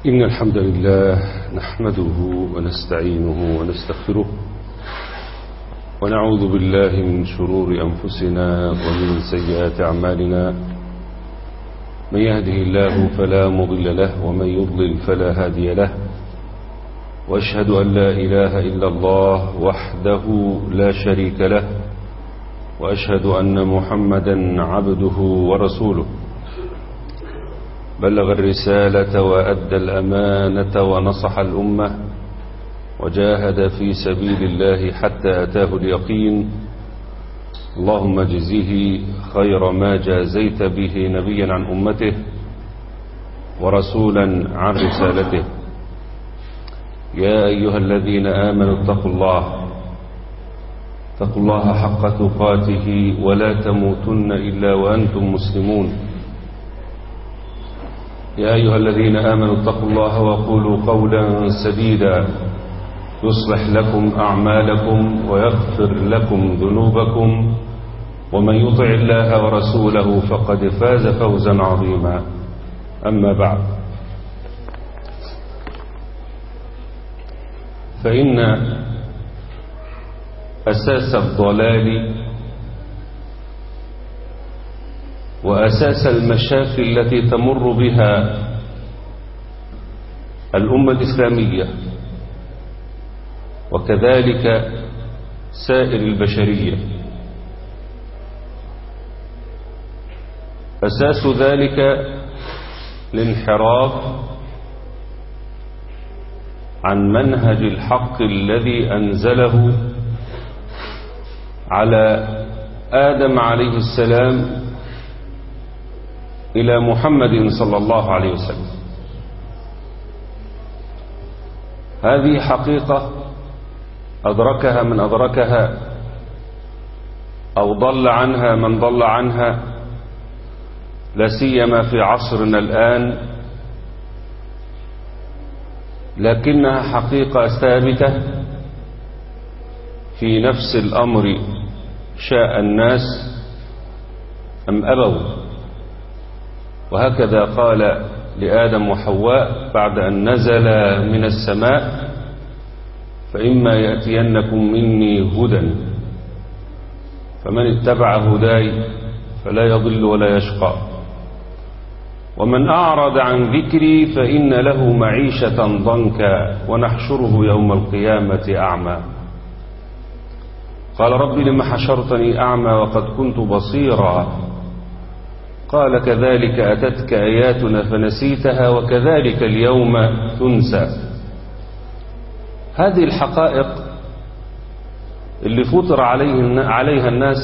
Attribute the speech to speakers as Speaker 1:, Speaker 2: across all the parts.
Speaker 1: إن الحمد لله نحمده ونستعينه ونستغفره ونعوذ بالله من شرور أنفسنا ومن سيئات أعمالنا من يهده الله فلا مضل له ومن يضلل فلا هادي له واشهد أن لا إله إلا الله وحده لا شريك له وأشهد أن محمدا عبده ورسوله بلغ الرسالة وأدى الأمانة ونصح الأمة وجاهد في سبيل الله حتى أتاه اليقين اللهم اجزه خير ما جازيت به نبيا عن أمته ورسولا عن رسالته يا أيها الذين آمنوا اتقوا الله اتقوا الله حق تقاته ولا تموتن إلا وأنتم مسلمون يا أيها الذين آمنوا اتقوا الله وقولوا قولا سديدا يصلح لكم أعمالكم ويغفر لكم ذنوبكم ومن يطع الله ورسوله فقد فاز فوزا عظيما أما بعد فإن أساس الضلال وأساس المشاكل التي تمر بها الأمة الإسلامية وكذلك سائر البشرية أساس ذلك الانحراف عن منهج الحق الذي أنزله على آدم عليه السلام إلى محمد صلى الله عليه وسلم هذه حقيقة أدركها من أدركها أو ضل عنها من ضل عنها لا سيما في عصرنا الآن لكنها حقيقة ثابتة في نفس الأمر شاء الناس أم أبوا وهكذا قال لآدم وحواء بعد أن نزل من السماء فإما يأتينكم مني هدى فمن اتبع هداي فلا يضل ولا يشقى ومن أعرض عن ذكري فإن له معيشة ضنكا ونحشره يوم القيامة أعمى قال رب لم حشرتني أعمى وقد كنت بصيرا قال كذلك أتتك آياتنا فنسيتها وكذلك اليوم تنسى هذه الحقائق اللي فطر عليه عليها الناس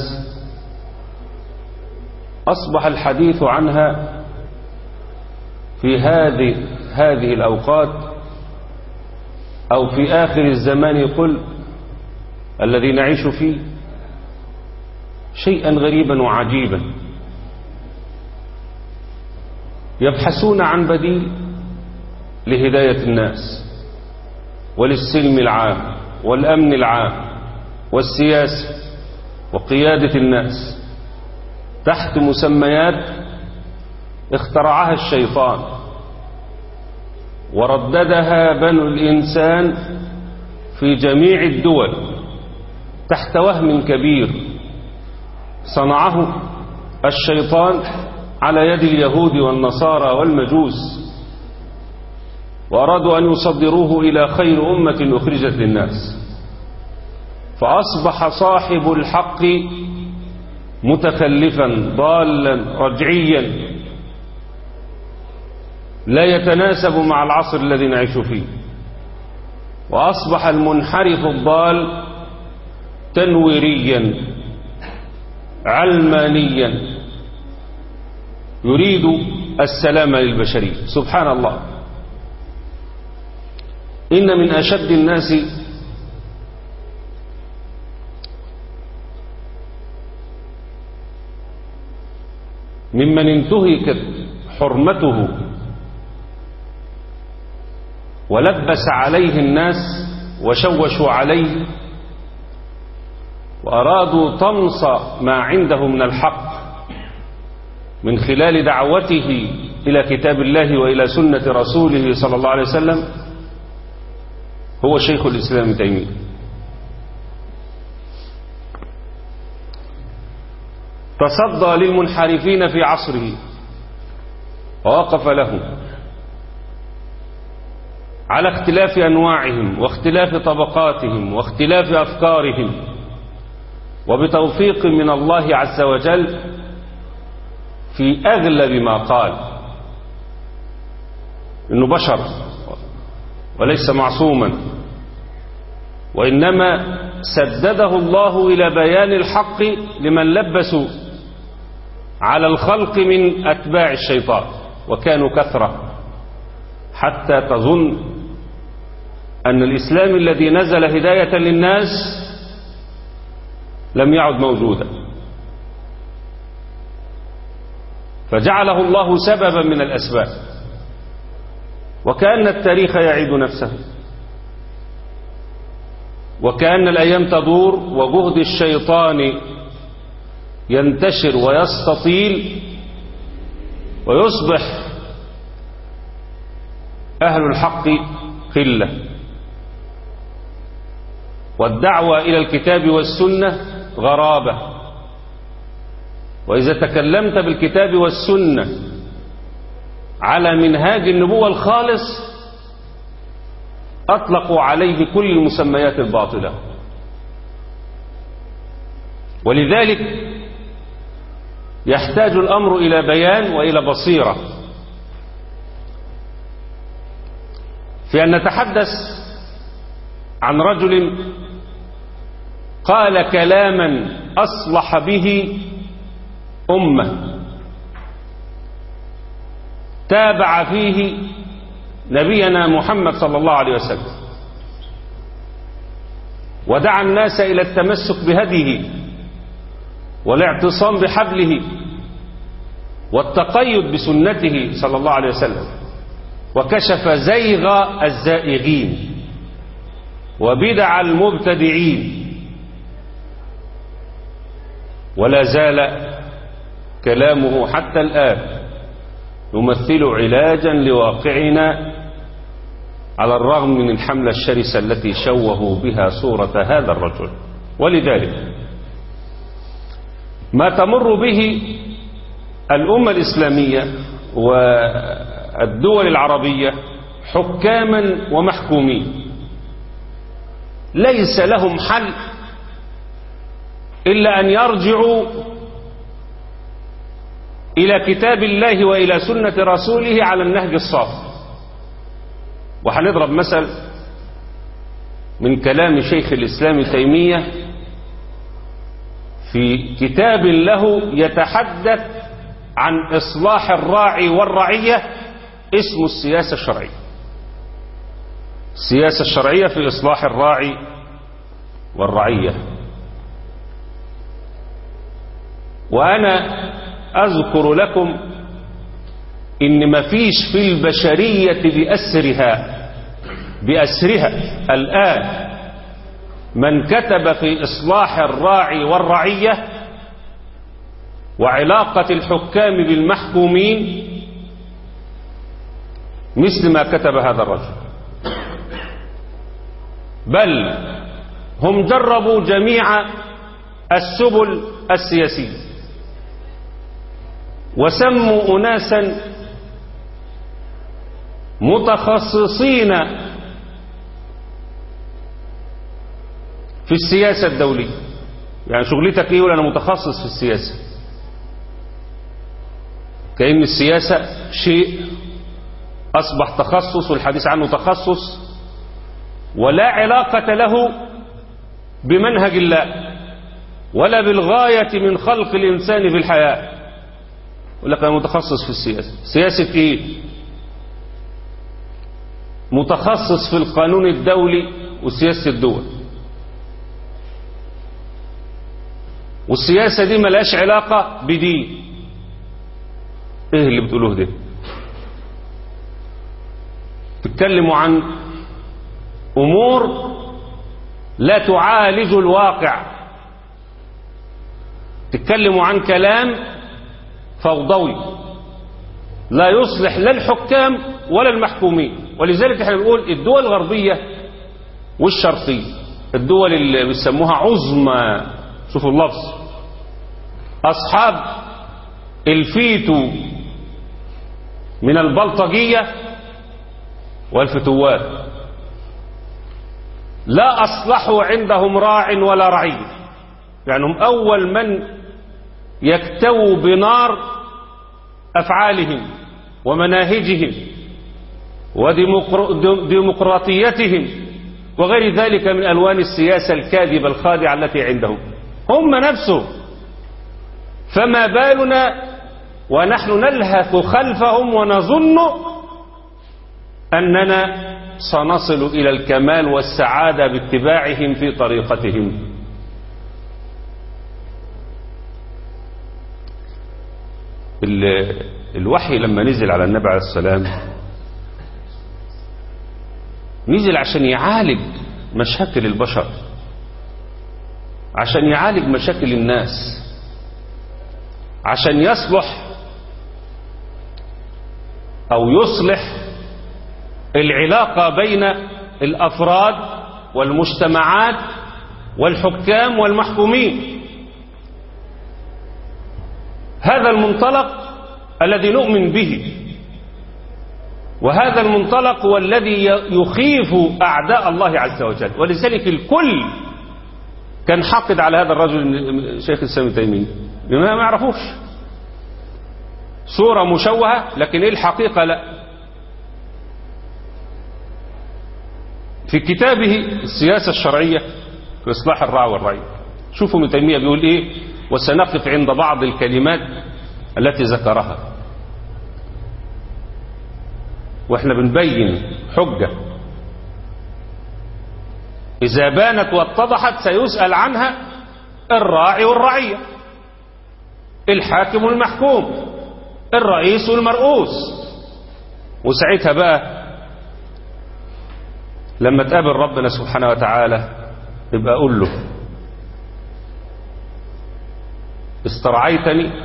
Speaker 1: أصبح الحديث عنها في هذه هذه الأوقات أو في آخر الزمان قل الذي نعيش فيه شيئا غريبا وعجيبا يبحثون عن بديل لهداية الناس وللسلم العام والأمن العام والسياسة وقيادة الناس تحت مسميات اخترعها الشيطان ورددها بنو الإنسان في جميع الدول تحت وهم كبير صنعه الشيطان على يد اليهود والنصارى والمجوس وأرادوا أن يصدروه إلى خير أمة أخرجت للناس فأصبح صاحب الحق متخلفا ضالا رجعيا لا يتناسب مع العصر الذي نعيش فيه وأصبح المنحرف الضال تنويريا علمانيا يريد السلام للبشرية سبحان الله إن من أشد الناس ممن انتهكت حرمته ولبس عليه الناس وشوشوا عليه وأرادوا طمس ما عنده من الحق من خلال دعوته إلى كتاب الله وإلى سنة رسوله صلى الله عليه وسلم هو شيخ الإسلام ابن تيمية تصدى للمنحرفين في عصره ووقف لهم على اختلاف أنواعهم واختلاف طبقاتهم واختلاف أفكارهم وبتوفيق من الله عز وجل في أغلب ما قال إنه بشر وليس معصوما وإنما سدده الله إلى بيان الحق لمن لبسوا على الخلق من أتباع الشيطان وكانوا كثرة حتى تظن أن الإسلام الذي نزل هداية للناس لم يعد موجودا فجعله الله سببا من الأسباب وكأن التاريخ يعيد نفسه وكأن الأيام تدور وجهد الشيطان ينتشر ويستطيل ويصبح أهل الحق قلة والدعوة إلى الكتاب والسنة غرابة وإذا تكلمت بالكتاب والسنة على منهاج النبوة الخالص أطلقوا عليه كل المسميات الباطلة ولذلك يحتاج الأمر إلى بيان وإلى بصيرة في أن نتحدث عن رجل قال كلاما أصلح به أمة تابع فيه نبينا محمد صلى الله عليه وسلم ودعا الناس إلى التمسك بهديه والاعتصام بحبله والتقيد بسنته صلى الله عليه وسلم وكشف زيغ الزائغين وبدع المبتدعين ولا زال كلامه حتى الآن يمثل علاجا لواقعنا على الرغم من الحملة الشرسة التي شوهوا بها صورة هذا الرجل ولذلك ما تمر به الأمة الإسلامية والدول العربية حكاما ومحكومين ليس لهم حل إلا أن يرجعوا إلى كتاب الله وإلى سنة رسوله على النهج الصافي وهنضرب مثل من كلام شيخ الإسلام تيمية في كتاب له يتحدث عن إصلاح الراعي والرعية اسمه السياسة الشرعية السياسة الشرعية في إصلاح الراعي والرعية وأنا أذكر لكم إن مفيش في البشرية بأسرها بأسرها الآن من كتب في إصلاح الراعي والرعية وعلاقة الحكام بالمحكومين مثل ما كتب هذا الرجل بل هم جربوا جميع السبل السياسية وسموا أناسا متخصصين في السياسة الدولية يعني شغلتك ايه ولا انا متخصص في السياسة كأن السياسة شيء أصبح تخصص والحديث عنه تخصص ولا علاقة له بمنهج الله ولا بالغاية من خلق الإنسان في الحياة يقول لك أنا متخصص في السياسة سياسة إيه متخصص في القانون الدولي وسياسة الدول والسياسة دي ملهاش علاقة بدين ايه اللي بتقولوه ده تتكلموا عن امور لا تعالج الواقع تتكلموا عن كلام فوضوي لا يصلح لا الحكام ولا المحكومين ولذلك احنا بنقول الدول الغربية والشرقية الدول اللي بيسموها عظمى شوفوا اللفظ أصحاب الفيتو من البلطجية والفتوات لا أصلحوا عندهم راع ولا رعي يعني هم أول من يكتووا بنار أفعالهم ومناهجهم وديمقراطيتهم وغير ذلك من ألوان السياسة الكاذبة الخادعة التي عندهم هم نفسهم فما بالنا ونحن نلهث خلفهم ونظن أننا سنصل إلى الكمال والسعادة باتباعهم في طريقتهم الوحي لما نزل على النبي عليه السلام نزل عشان يعالج مشاكل البشر عشان يعالج مشاكل الناس عشان يصلح أو يصلح العلاقة بين الأفراد والمجتمعات والحكام والمحكومين هذا المنطلق الذي نؤمن به وهذا المنطلق هو الذي يخيف أعداء الله عز وجل ولذلك الكل كان حاقد على هذا الرجل شيخ الإسلام تيمية لما ما يعرفوش صورة مشوهة لكن ايه الحقيقة لا في كتابه السياسة الشرعية في إصلاح الرعى والرعية شوفوا ابن تيمية بيقول ايه وسنقف عند بعض الكلمات التي ذكرها واحنا بنبين حجة إذا بانت واتضحت سيسأل عنها الراعي والرعية الحاكم والمحكوم الرئيس والمرؤوس وساعتها بقى لما تقابل ربنا سبحانه وتعالى يبقى أقول له استرعيتني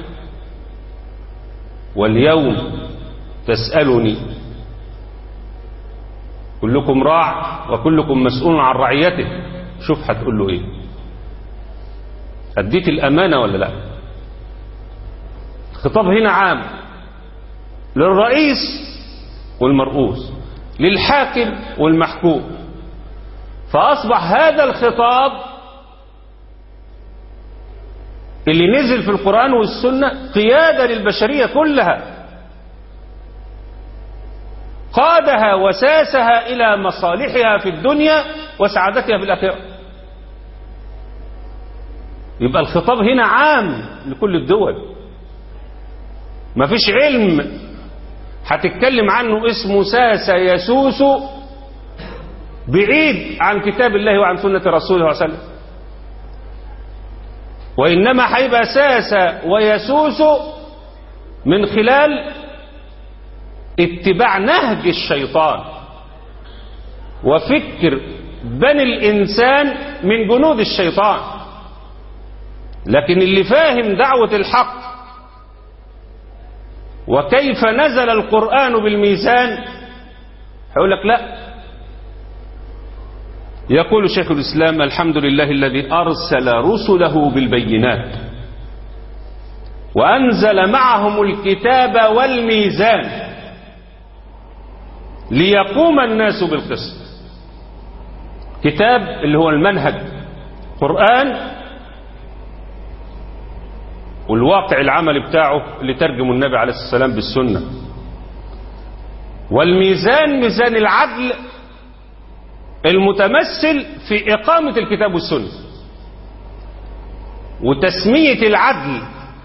Speaker 1: واليوم تسألني كلكم راع وكلكم مسؤول عن رعيته شوف هتقول له ايه اديت الامانه ولا لا الخطاب هنا عام للرئيس والمرؤوس للحاكم والمحكوم فاصبح هذا الخطاب اللي نزل في القران والسنه قياده للبشريه كلها قادها وساسها إلى مصالحها في الدنيا وسعادتها في الآخرة يبقى الخطاب هنا عام لكل الدول ما فيش علم هتتكلم عنه اسمه ساسة يسوس بعيد عن كتاب الله وعن سنة رسوله صلى الله عليه وسلم وإنما هيبقى ساسة ويسوس من خلال اتباع نهج الشيطان وفكر بني الإنسان من جنود الشيطان لكن اللي فاهم دعوة الحق وكيف نزل القرآن بالميزان هيقول لك لا يقول شيخ الإسلام الحمد لله الذي أرسل رسله بالبينات وأنزل معهم الكتاب والميزان ليقوم الناس بالقسط كتاب اللي هو المنهج قرآن والواقع العملي بتاعه اللي ترجمه النبي عليه الصلاة والسلام بالسنة والميزان ميزان العدل المتمثل في إقامة الكتاب والسنة وتسمية العدل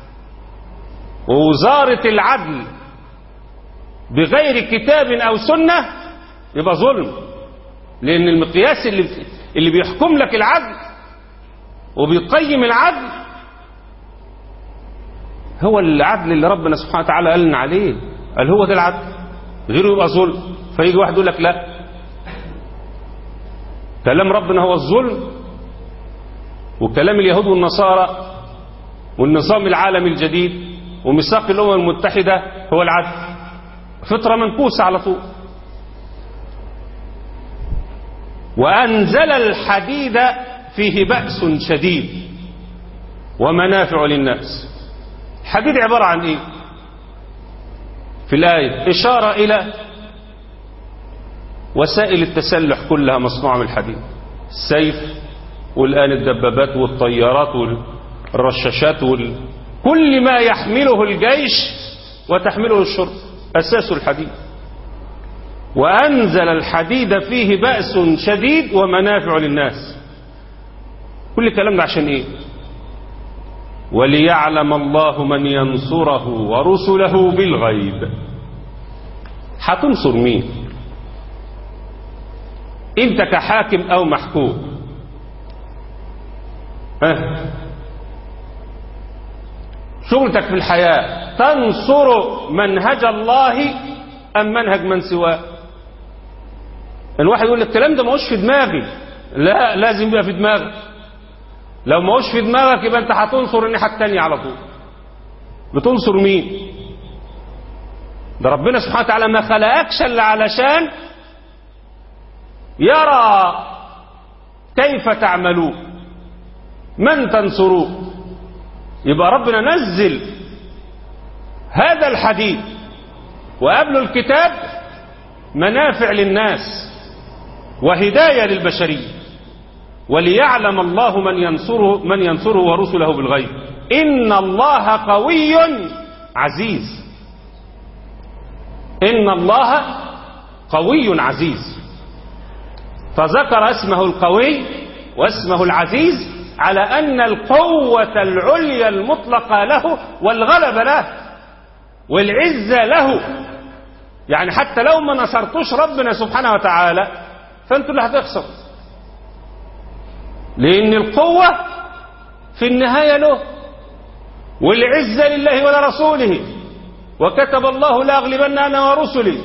Speaker 1: ووزارة العدل بغير كتاب أو سنة يبقى ظلم لأن المقياس اللي اللي بيحكم لك العدل وبيقيم العدل هو العدل اللي ربنا سبحانه وتعالى قال لنا عليه قال هو ده العدل غيره يبقى ظلم فيجي واحد يقول لك لا كلام ربنا هو الظلم وكلام اليهود والنصارى والنظام العالمي الجديد وميثاق الأمم المتحدة هو العدل فطرة منكوسة على طول وأنزل الحديد فيه بأس شديد ومنافع للناس الحديد عبارة عن إيه في الآية إشارة إلى وسائل التسلح كلها مصنوعة من الحديد السيف والآن الدبابات والطيارات والرشاشات وال... كل ما يحمله الجيش وتحمله الشرطة أساس الحديد وأنزل الحديد فيه بأس شديد ومنافع للناس كل الكلام ده عشان إيه وليعلم الله من ينصره ورسله بالغيب هتنصر مين انت كحاكم او محكوم ها شغلتك في الحياة تنصر منهج الله أم منهج من سواه الواحد يقول لك الكلام ده ما هوش في دماغي لا لازم يبقى في دماغك لو ما هوش في دماغك يبقى انت هتنصر الناحية التانية على طول بتنصر مين ده ربنا سبحانه وتعالى ما خلقكش الا علشان يرى كيف تعملون من تنصروه يبقى ربنا نزل هذا الحديد وقبل الكتاب منافع للناس وهداية للبشرية وليعلم الله من ينصره من ينصره ورسله بالغيب إن الله قوي عزيز إن الله قوي عزيز فذكر اسمه القوي واسمه العزيز على أن القوة العليا المطلقة له والغلب له والعزة له يعني حتى لو ما نصرتوش ربنا سبحانه وتعالى فانتوا اللي هتخسر لأن القوة في النهاية له والعزة لله ولرسوله وكتب الله لأغلبن أنا ورسلي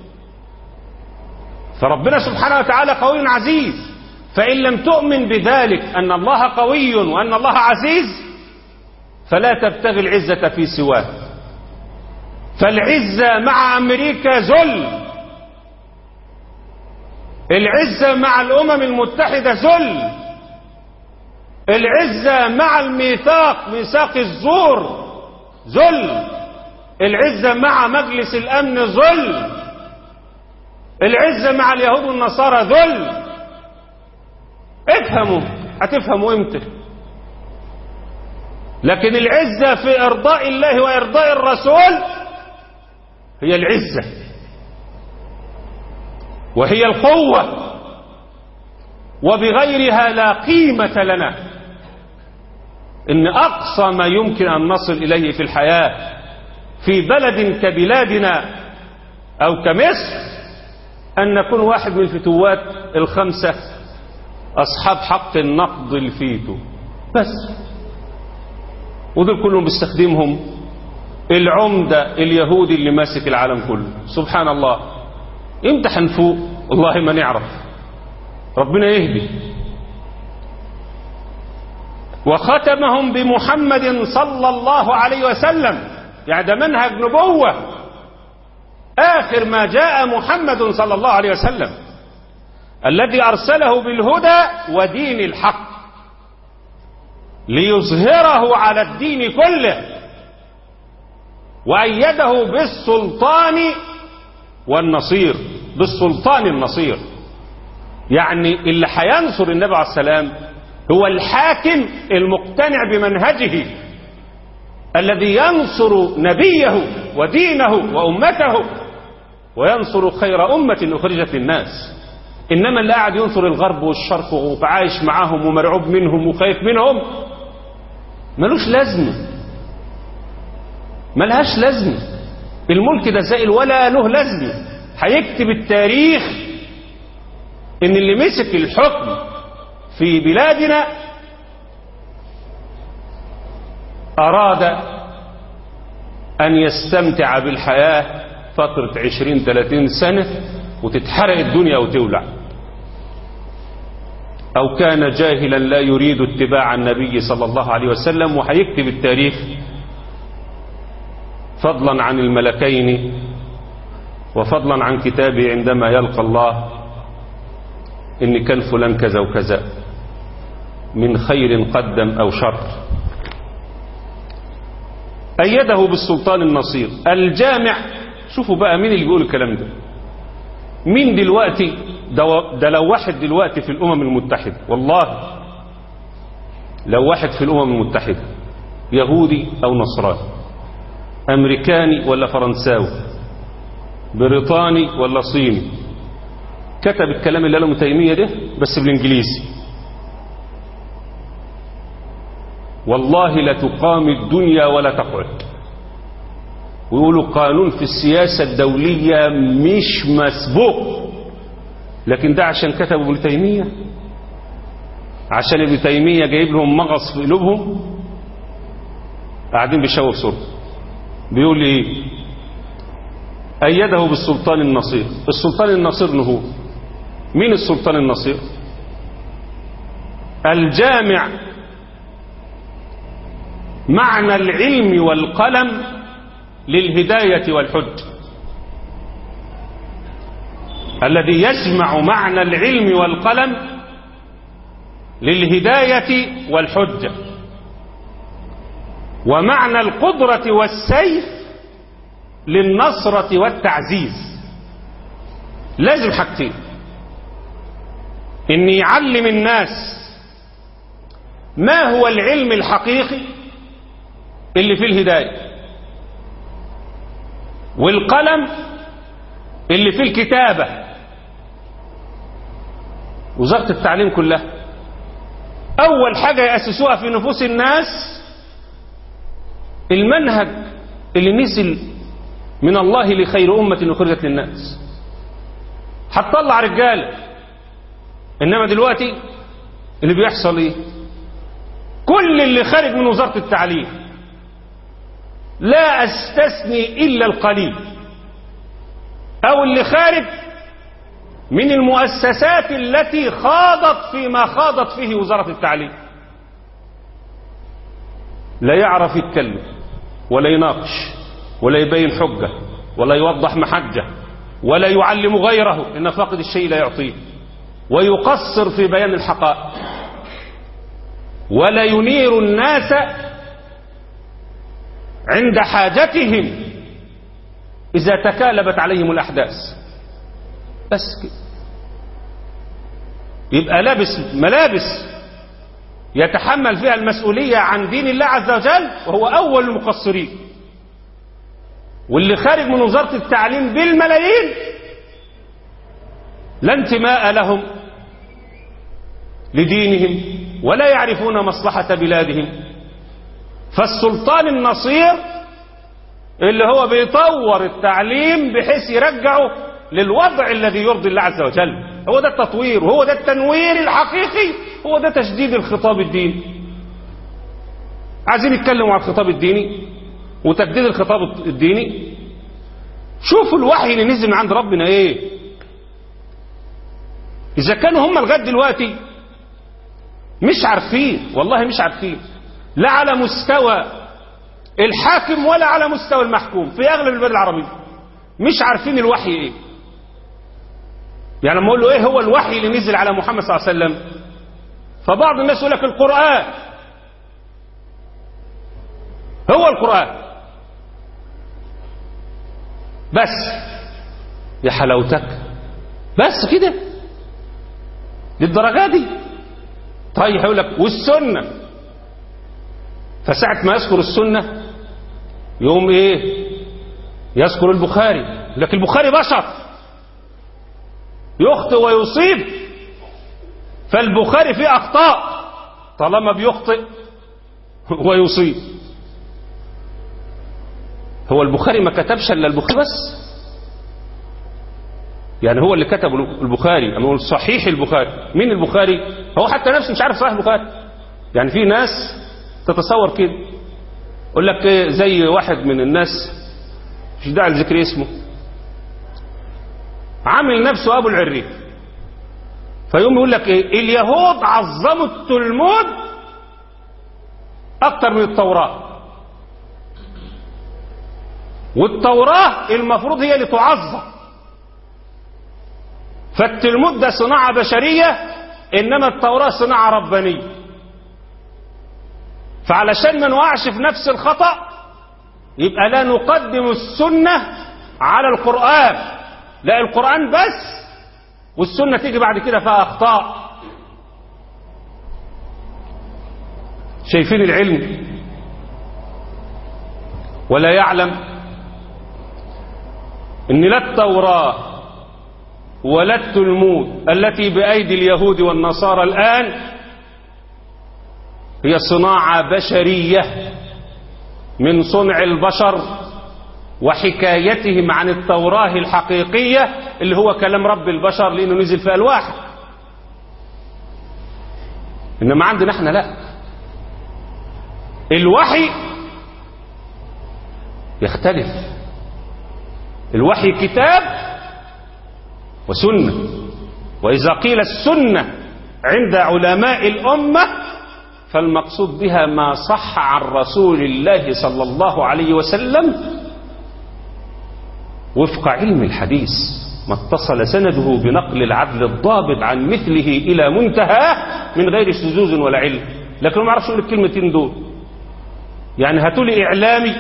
Speaker 1: فربنا سبحانه وتعالى قوي عزيز فإن لم تؤمن بذلك أن الله قوي وأن الله عزيز فلا تبتغي العزة في سواه فالعزة مع أمريكا ذل العزة مع الأمم المتحدة ذل العزة مع الميثاق ميثاق الزور ذل العزة مع مجلس الأمن ذل العزة مع اليهود والنصارى ذل افهموا هتفهموا امتى لكن العزة في إرضاء الله وإرضاء الرسول هي العزة وهي القوة وبغيرها لا قيمة لنا إن أقصى ما يمكن أن نصل إليه في الحياة في بلد كبلادنا أو كمصر أن نكون واحد من الفتوات الخمسة أصحاب حق النقض الفيتو بس ودول كلهم بيستخدمهم العمدة اليهودي اللي ماسك العالم كله سبحان الله امتى هنفوق والله ما نعرف ربنا يهدي وختمهم بمحمد صلى الله عليه وسلم يعني ده منهج نبوة آخر ما جاء محمد صلى الله عليه وسلم الذي أرسله بالهدى ودين الحق ليظهره على الدين كله وأيده بالسلطان والنصير بالسلطان النصير يعني اللي هينصر النبي عليه السلام هو الحاكم المقتنع بمنهجه الذي ينصر نبيه ودينه وأمته وينصر خير أمة أخرجت للناس إنما اللي قاعد ينصر الغرب والشرق وعايش معاهم ومرعوب منهم وخايف منهم ملوش لازمة ملهاش لازمة الملك ده زائل ولا له لازمة هيكتب التاريخ ان اللي مسك الحكم في بلادنا أراد أن يستمتع بالحياة فترة عشرين ثلاثين سنة وتتحرق الدنيا وتولع أو كان جاهلا لا يريد اتباع النبي صلى الله عليه وسلم وهيكتب التاريخ فضلا عن الملكين وفضلا عن كتابه عندما يلقى الله إن كان فلان كذا وكذا من خير قدم أو شر أيده بالسلطان النصير الجامع شوفوا بقى مين اللي بيقول الكلام ده مين دلوقتي ده, ده لو واحد دلوقتي في الأمم المتحدة والله لو واحد في الأمم المتحدة يهودي أو نصراني أمريكاني ولا فرنساوي بريطاني ولا صيني كتب الكلام اللي قاله تيمية ده بس بالإنجليزي والله لا تقام الدنيا ولا تقعد ويقولوا قانون في السياسة الدولية مش مسبوق لكن ده عشان كتبوا ابن تيمية عشان ابن تيمية جايب لهم مغص في قلوبهم قاعدين بيشوفوا صورة بيقول لي ايه أيده بالسلطان النصير السلطان النصير نهو مين السلطان النصير الجامع معنى العلم والقلم للهداية والحج الذي يجمع معنى العلم والقلم للهداية والحجة ومعنى القدرة والسيف للنصرة والتعزيز لازم حاجتين ان يعلم الناس ما هو العلم الحقيقي اللي فيه الهداية والقلم اللي فيه الكتابة وزارة التعليم كلها أول حاجة يأسسوها في نفوس الناس المنهج اللي نزل من الله لخير أمة أخرجت للناس هتطلع رجالة إنما دلوقتي اللي بيحصل إيه كل اللي خارج من وزارة التعليم لا أستثني إلا القليل أو اللي خارج من المؤسسات التي خاضت فيما خاضت فيه وزارة التعليم لا يعرف يتكلم ولا يناقش ولا يبين حجة ولا يوضح محجة ولا يعلم غيره إن فاقد الشيء لا يعطيه ويقصر في بيان الحقائق ولا ينير الناس عند حاجتهم إذا تكالبت عليهم الأحداث بس كده يبقى لابس ملابس يتحمل فيها المسؤولية عن دين الله عز وجل وهو أول المقصرين واللي خارج من وزارة التعليم بالملايين لا انتماء لهم لدينهم ولا يعرفون مصلحة بلادهم فالسلطان النصير اللي هو بيطور التعليم بحيث يرجعه للوضع الذي يرضي الله عز وجل هو ده التطوير وهو ده التنوير الحقيقي هو ده تشديد الخطاب الديني عايزين يتكلموا عن الخطاب الديني وتجديد الخطاب الديني شوفوا الوحي اللي نزل من عند ربنا ايه اذا كانوا هم لغايه دلوقتي مش عارفين والله مش عارفين لا على مستوى الحاكم ولا على مستوى المحكوم في اغلب البلاد العربيه مش عارفين الوحي ايه يعني لما اقول له ايه هو الوحي اللي نزل على محمد صلى الله عليه وسلم فبعض الناس يقول لك القران هو القران بس يا حلاوتك بس كده للدرجه دي طيب هيقول لك والسنه فساعة ما يذكر السنة يقوم ايه يذكر البخاري لكن البخاري بشر يخطئ ويصيب فالبخاري فيه أخطاء طالما بيخطئ ويصيب هو البخاري ما كتبش الا البخاري بس يعني هو اللي كتب البخاري انا اقول صحيح البخاري مين البخاري هو حتى نفسه مش عارف صحيح البخاري يعني في ناس تتصور كده يقول لك إيه زي واحد من الناس مش داعي لذكر اسمه عامل نفسه ابو العريف فيقوم يقول لك ايه اليهود عظموا التلمود اكتر من التوراه والتوراه المفروض هي اللي تعظم فالتلمود ده صناعة بشرية إنما التوراة صناعة ربانية فعلشان ما نوقعش في نفس الخطأ يبقى لا نقدم السنة على القرآن لا القرآن بس والسنة تيجي بعد كده فيها أخطاء شايفين العلم ولا يعلم ان لا التوراة ولا التلمود التي بأيدي اليهود والنصارى الآن هي صناعة بشرية من صنع البشر وحكايتهم عن التوراة الحقيقية اللي هو كلام رب البشر لأنه نزل في ألواح إنما عندنا احنا لا الوحي يختلف الوحي كتاب وسنة وإذا قيل السنة عند علماء الأمة فالمقصود بها ما صح عن رسول الله صلى الله عليه وسلم وفق علم الحديث ما اتصل سنده بنقل العدل الضابط عن مثله إلى منتهى من غير شذوذ ولا علم لكن ما اعرفش اقول الكلمتين دول يعني هاتوا لي إعلامي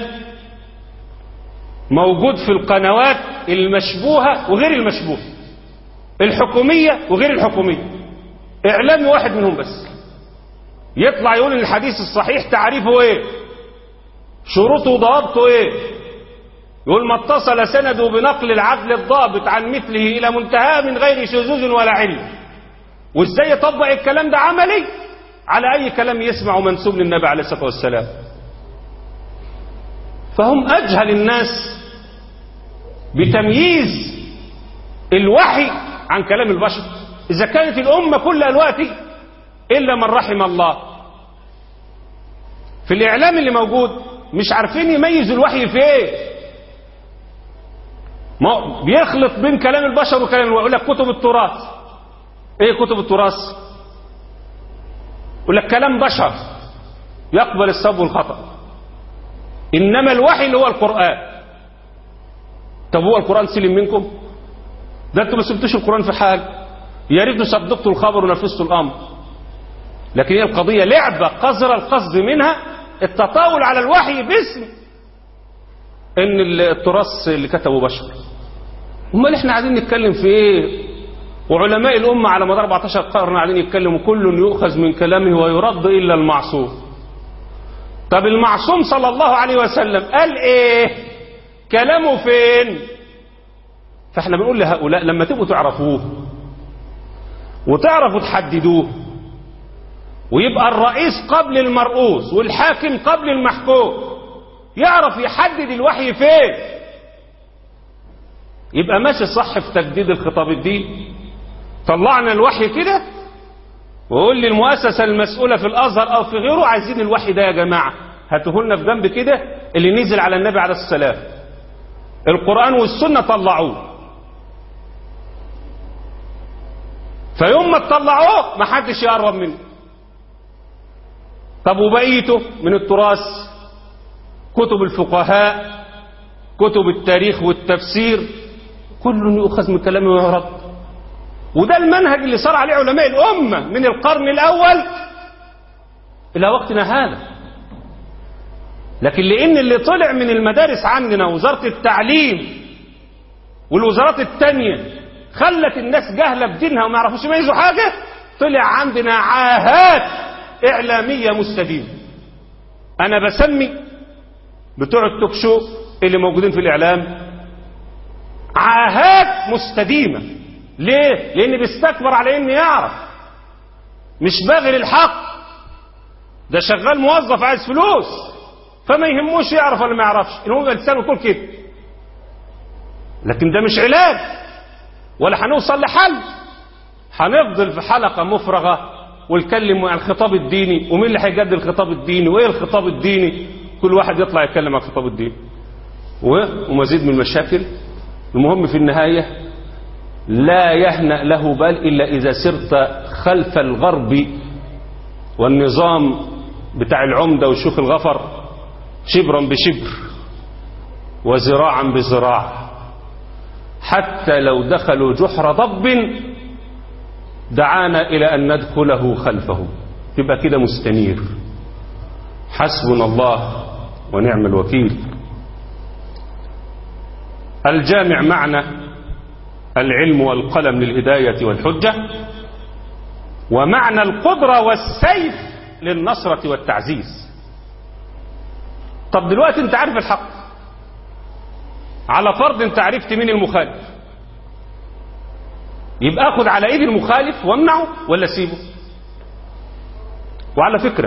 Speaker 1: موجود في القنوات المشبوهة وغير المشبوهة الحكومية وغير الحكومية إعلامي واحد منهم بس يطلع يقول الحديث الصحيح تعريفه ايه شروطه وضوابطه ايه يقول ما اتصل سنده بنقل العدل الضابط عن مثله إلى منتهى من غير شذوذ ولا علم وازاي يطبق الكلام ده عملي على أي كلام يسمع منسوب للنبي عليه الصلاة والسلام فهم أجهل الناس بتمييز الوحي عن كلام البشر إذا كانت الأمة كلها دلوقتي إلا من رحم الله في الإعلام اللي موجود مش عارفين يميزوا الوحي في إيه ما بيخلط بين كلام البشر وكلام الوحي يقول لك كتب التراث إيه كتب التراث يقول لك كلام بشر يقبل الصواب والخطأ إنما الوحي اللي هو القرآن طب هو القرآن سلم منكم ده انتوا ما سبتوش القرآن في حال يا ريتوا صدقتوا الخبر ونفذتوا الأمر لكن هي القضية لعبة قذرة القصد منها التطاول على الوحي باسم ان التراث اللي كتبه بشر امال احنا قاعدين نتكلم في ايه وعلماء الأمة على مدار 14 قرن قاعدين يتكلموا كل يؤخذ من كلامه ويرد إلا المعصوم طب المعصوم صلى الله عليه وسلم قال ايه كلامه فين فاحنا بنقول لهؤلاء لما تبقوا تعرفوه وتعرفوا تحددوه ويبقى الرئيس قبل المرؤوس والحاكم قبل المحكوم يعرف يحدد الوحي فين يبقى ماشي صح في تجديد الخطاب الديني طلعنا الوحي كده وقول لي المؤسسة المسؤولة في الأزهر أو في غيره عايزين الوحي ده يا جماعة هاتوه لنا في جنب كده اللي نزل على النبي عليه السلام القرآن والسنة طلعوه فيوم ما تطلعوه ما حدش يقرب منه طب وبقيته من التراث كتب الفقهاء كتب التاريخ والتفسير كل يؤخذ من كلامه ويهرب وده المنهج اللي صار عليه علماء الأمة من القرن الأول إلى وقتنا هذا لكن لأن اللي طلع من المدارس عندنا وزارة التعليم والوزارات التانية خلت الناس جهلة بدينها وما يعرفوش يميزوا حاجة طلع عندنا عاهات إعلامية مستديمة أنا بسمي بتوع التوك شو اللي موجودين في الإعلام عاهات مستديمة ليه؟ لأن بيستكبر على إنه يعرف مش باغي الحق ده شغال موظف عايز فلوس فما يهموش يعرف ولا ما يعرفش إن هو لسانه طول كده لكن ده مش علاج ولا هنوصل لحل هنفضل في حلقة مفرغة ونتكلم عن الخطاب الديني ومين اللي هيجدد الخطاب الديني وايه الخطاب الديني كل واحد يطلع يتكلم عن الخطاب الديني ومزيد من المشاكل المهم في النهاية لا يهنأ له بال إلا إذا سرت خلف الغرب والنظام بتاع العمدة وشيوخ الغفر شبرا بشبر وزراعا بزراع حتى لو دخلوا جحر ضب دعانا إلى أن ندخله خلفه تبقى كده مستنير حسبنا الله ونعم الوكيل الجامع معنى العلم والقلم للهداية والحجة ومعنى القدرة والسيف للنصرة والتعزيز طب دلوقتي انت عارف الحق على فرض انت عرفت مين المخالف يبقى اخد على ايد المخالف وامنعه ولا سيبه وعلى فكرة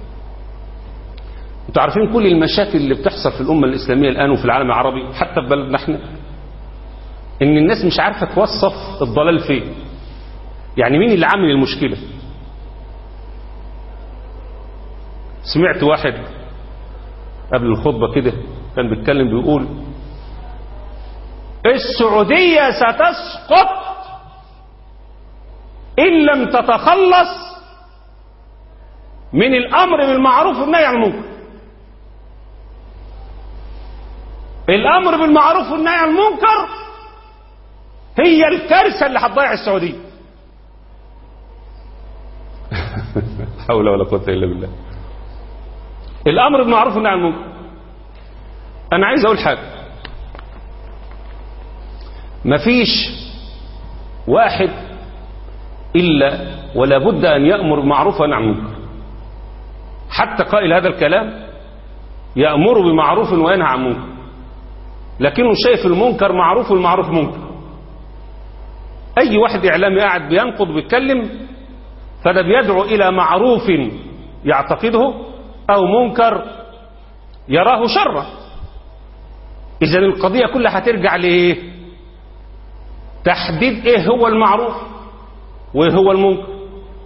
Speaker 1: انتوا عارفين كل المشاكل اللي بتحصل في الأمة الإسلامية الآن وفي العالم العربي حتى في بلدنا احنا ان الناس مش عارفة توصف الضلال فين يعني مين اللي عامل المشكلة سمعت واحد قبل الخطبة كده كان بيتكلم بيقول السعودية ستسقط إن لم تتخلص من الأمر بالمعروف والنهي عن المنكر الأمر بالمعروف والنهي عن المنكر هي الكارثة اللي هتضيع السعودية حول ولا قوة إلا بالله الأمر بالمعروف والنهي عن المنكر أنا عايز أقول حاجة مفيش واحد إلا ولا بد أن يأمر بمعروف ونهي عن المنكر حتى قائل هذا الكلام يأمر بمعروف وينهى عن منكر لكنه شايف المنكر معروف والمعروف منكر أي واحد إعلامي قاعد بينقض بيتكلم فده بيدعو إلى معروف يعتقده أو منكر يراه شرا إذا القضية كلها هترجع لإيه تحديد إيه هو المعروف وإيه هو المنكر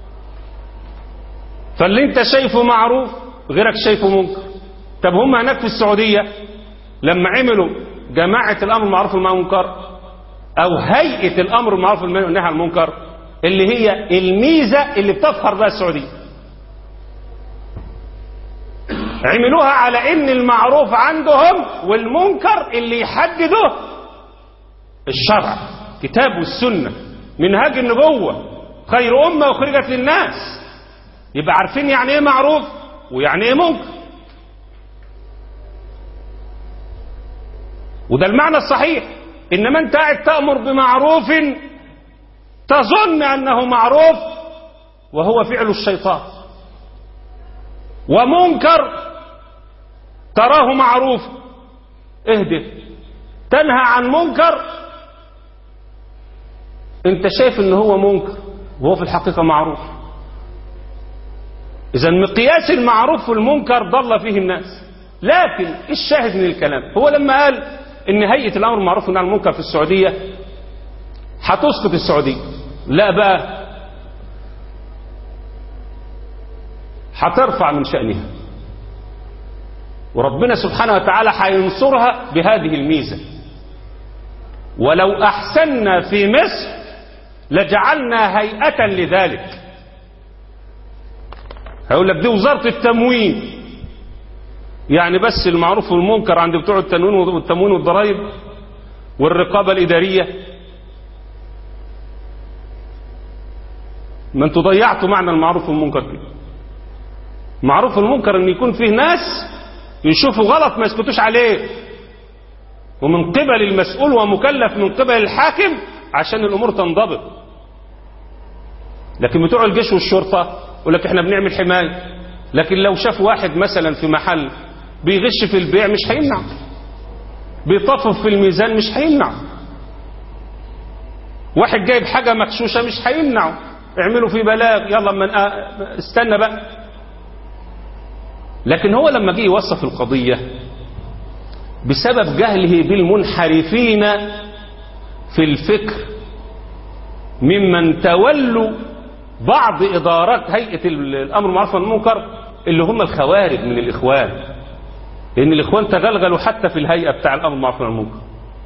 Speaker 1: فاللي انت شايفه معروف غيرك شايفه منكر طب هم هناك في السعودية لما عملوا جماعة الأمر بالمعروف والنهي عن المنكر أو هيئة الأمر بالمعروف والنهي عن المنكر اللي هي الميزة اللي بتفخر بها السعودية عملوها على ان المعروف عندهم والمنكر اللي يحدده الشرع كتاب والسنة منهاج النبوة خير أمة أخرجت للناس يبقى عارفين يعني ايه معروف ويعني ايه منكر وده المعنى الصحيح انما انت قاعد تأمر بمعروف تظن انه معروف وهو فعل الشيطان ومنكر تراه معروف اهدي تنهى عن منكر انت شايف ان هو منكر وهو في الحقيقة معروف إذا مقياس المعروف والمنكر ضل فيه الناس لكن الشاهد من الكلام هو لما قال إن هيئة الأمر المعروف والنهي عن المنكر في السعودية هتسقط السعودية لا بقى هترفع من شأنها وربنا سبحانه وتعالى هينصرها بهذه الميزة ولو أحسننا في مصر لجعلنا هيئة لذلك هيقول لك دي وزارة التموين يعني بس المعروف والمنكر عند بتوع التنوين والتموين والضرائب والرقابة الإدارية ما انتوا ضيعتوا معنى المعروف والمنكر كده معروف والمنكر ان يكون فيه ناس يشوفوا غلط ما يسكتوش عليه ومن قبل المسؤول ومكلف من قبل الحاكم عشان الامور تنضبط لكن بتوع الجيش والشرطه يقول لك احنا بنعمل حمايه لكن لو شاف واحد مثلا في محل بيغش في البيع مش هيمنع بيطفف في الميزان مش هيمنع واحد جايب حاجة مغشوشة مش هيمنعه اعملوا في بلاغ يلا من استنى بقى لكن هو لما جه يوصف القضية بسبب جهله بالمنحرفين في الفكر ممن تولوا بعض إدارات هيئة الأمر المعروف والمنكر اللي هم الخوارج من الإخوان لأن الإخوان تغلغلوا حتى في الهيئة بتاع الأمر المعروف والمنكر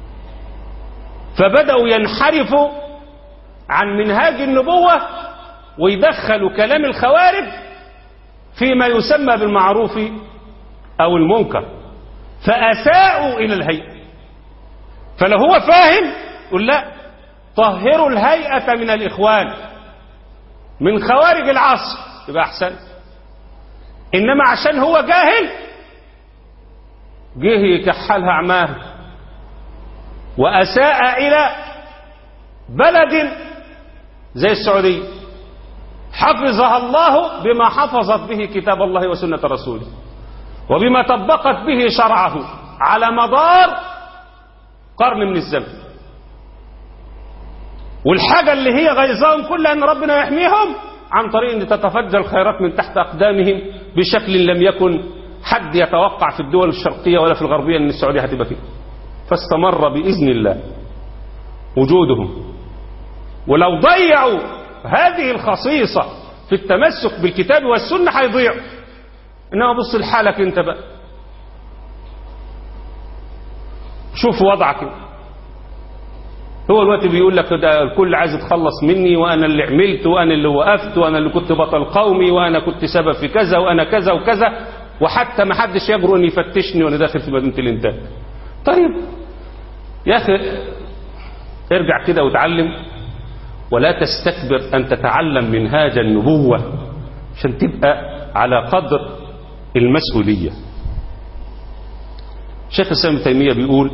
Speaker 1: فبدأوا ينحرفوا عن منهاج النبوة ويدخلوا كلام الخوارج فيما يسمى بالمعروف أو المنكر فأساءوا إلى الهيئة فلو هو فاهم قل لا طهروا الهيئة من الإخوان من خوارج العصر يبقى أحسن إنما عشان هو جاهل جه يكحلها عماه وأساء إلى بلد زي السعودية حفظها الله بما حفظت به كتاب الله وسنة رسوله وبما طبقت به شرعه على مدار قرن من الزمن والحاجة اللي هي غيظاهم كلها ان ربنا يحميهم عن طريق ان تتفجر الخيرات من تحت اقدامهم بشكل لم يكن حد يتوقع في الدول الشرقية ولا في الغربية ان السعودية هتبقى فيه فاستمر بإذن الله وجودهم ولو ضيعوا هذه الخصيصة في التمسك بالكتاب والسنة هيضيعوا انما بص لحالك انت بقى شوف وضعك هو الوقت بيقول لك ده الكل عايز يتخلص مني وانا اللي عملت وانا اللي وقفت وانا اللي كنت بطل قومي وانا كنت سبب في كذا وانا كذا وكذا وحتى ما حدش يجرؤ ان يفتشني وانا داخل في مدينه الانتاج طيب يا اخي ارجع كده وتعلم ولا تستكبر ان تتعلم منهاج النبوه عشان تبقى على قدر المسؤوليه شيخ الاسلام ابن تيميه بيقول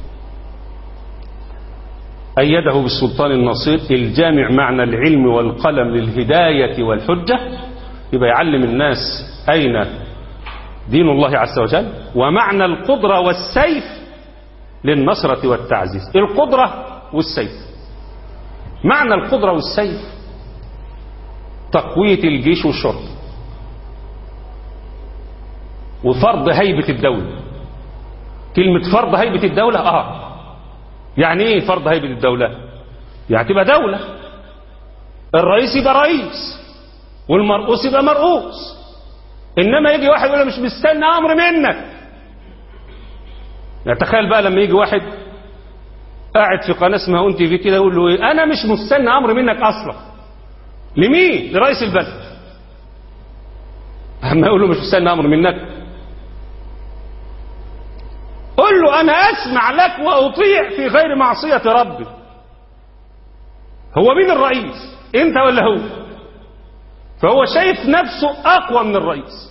Speaker 1: أيده بالسلطان النصير الجامع معنى العلم والقلم للهداية والحجة يبقى يعلم الناس أين دين الله عز وجل ومعنى القدرة والسيف للنصرة والتعزيز القدرة والسيف معنى القدرة والسيف تقوية الجيش والشرطة وفرض هيبة الدولة كلمة فرض هيبة الدولة آه يعني ايه فرض هيبة الدولة يعني تبقى دولة الرئيس يبقى رئيس والمرؤوس يبقى مرؤوس انما يجي واحد يقول مش مستنى امر منك يعني تخيل بقى لما يجي واحد قاعد في قناه اسمها انت في كده يقول له ايه انا مش مستنى امر منك اصلا لمين لرئيس البلد اما يقول له مش مستنى امر منك قل له أنا أسمع لك وأطيع في غير معصية ربي هو مين الرئيس أنت ولا هو فهو شايف نفسه أقوى من الرئيس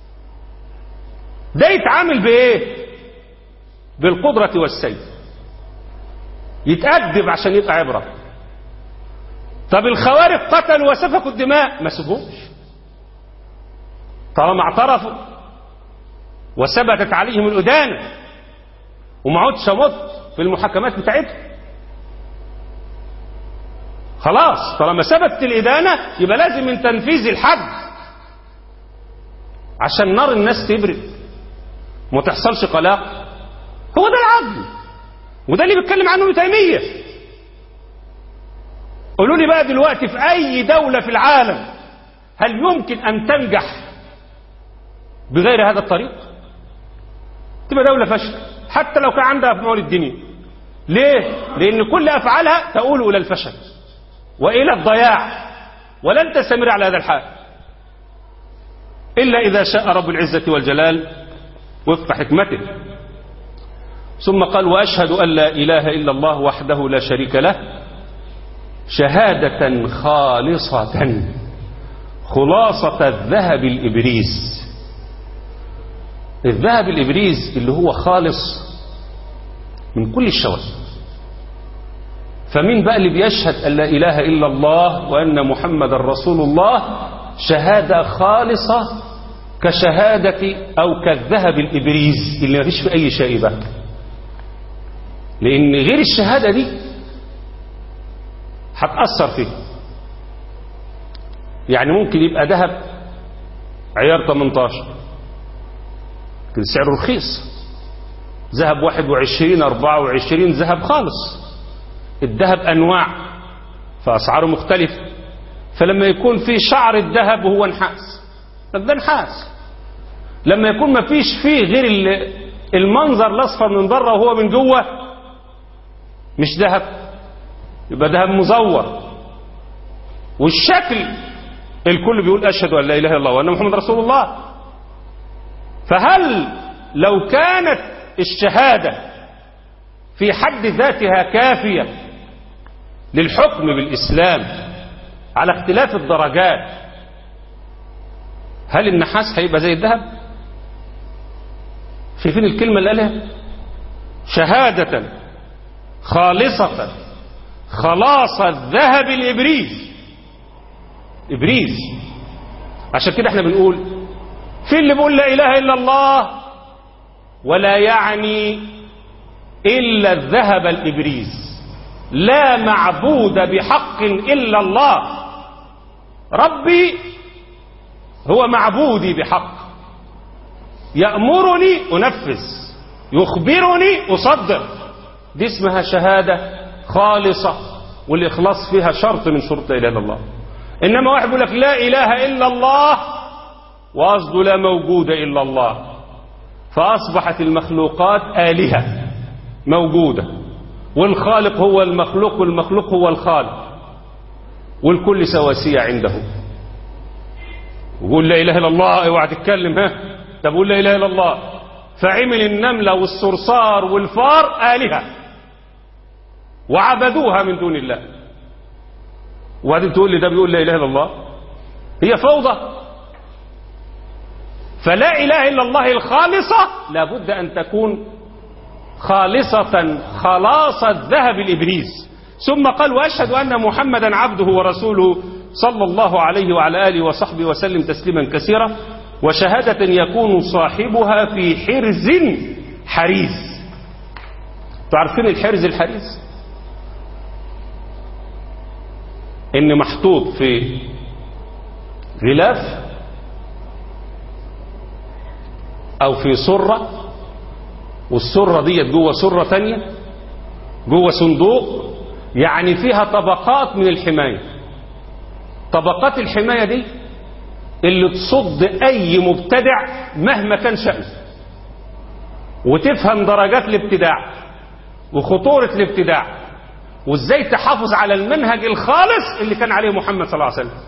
Speaker 1: ده يتعامل بإيه بالقدرة والسيف يتأدب عشان يبقى عبرة طب الخوارج قتلوا وسفكوا الدماء ما سبوش طالما اعترفوا وثبتت عليهم الأدانة وما عودش امط في المحاكمات بتاعتهم خلاص طالما ثبتت الإدانة يبقى لازم من تنفيذ الحد عشان نار الناس تبرد وما تحصلش قلاق هو ده العدل وده اللي بيتكلم عنه ابن تيمية قولوا لي بقى دلوقتي في أي دولة في العالم هل يمكن أن تنجح بغير هذا الطريق تبقى دولة فاشلة حتى لو كان عندها أفعال الدنيا ليه؟ لأن كل أفعالها تؤول إلى الفشل وإلى الضياع ولن تستمر على هذا الحال إلا إذا شاء رب العزة والجلال وفق حكمته ثم قال وأشهد أن لا إله إلا الله وحده لا شريك له شهادة خالصة خلاصة الذهب الإبريز الذهب الإبريز اللي هو خالص من كل الشوائب فمين بقى اللي بيشهد أن لا إله إلا الله وأن محمد رسول الله شهادة خالصة كشهادة أو كالذهب الإبريز اللي ما فيش في أي شائبة لأن غير الشهادة دي هتأثر فيه يعني ممكن يبقى ذهب عيار 18 لكن سعره رخيص ذهب 21 24 ذهب خالص الذهب أنواع فأسعاره مختلفة فلما يكون في شعر الذهب وهو نحاس طب ده نحاس لما يكون ما فيش فيه غير المنظر الأصفر من بره وهو من جوه مش ذهب يبقى ذهب مزور والشكل الكل بيقول أشهد أن لا إله إلا الله وأن محمد رسول الله فهل لو كانت الشهادة في حد ذاتها كافية للحكم بالإسلام على اختلاف الدرجات هل النحاس هيبقى زي الذهب شايفين الكلمة اللي قالها شهادة خالصة خلاص الذهب الإبريز إبريز عشان كده احنا بنقول في اللي بيقول لا إله إلا الله ولا يعني إلا الذهب الإبريز لا معبود بحق إلا الله ربي هو معبودي بحق يأمرني أنفذ يخبرني أصدق دي اسمها شهادة خالصة والإخلاص فيها شرط من شروط لا إله إلا الله إنما واحد يقول لك لا إله إلا الله وقصده لا موجود إلا الله فأصبحت المخلوقات آلهة موجودة والخالق هو المخلوق والمخلوق هو الخالق والكل سواسية عنده وقول لا إله إلا الله اوعى تتكلم ها طب قول لا إله إلا الله فعمل النملة والصرصار والفار آلهة وعبدوها من دون الله وبعدين تقول لي ده بيقول لا إله إلا الله هي فوضى فلا إله إلا الله الخالصة لابد أن تكون خالصة خلاص الذهب الإبريز ثم قال وأشهد أن محمدا عبده ورسوله صلى الله عليه وعلى آله وصحبه وسلم تسليما كثيرا وشهادة يكون صاحبها في حرز حريز تعرفين الحرز الحريز ان محطوط في غلاف او في سرة والسرة ديت جوه سرة تانية جوه صندوق يعني فيها طبقات من الحماية طبقات الحماية دي اللي تصد اي مبتدع مهما كان شأنه وتفهم درجات الابتداع وخطورة الابتداع وازاي تحافظ على المنهج الخالص اللي كان عليه محمد صلى الله عليه وسلم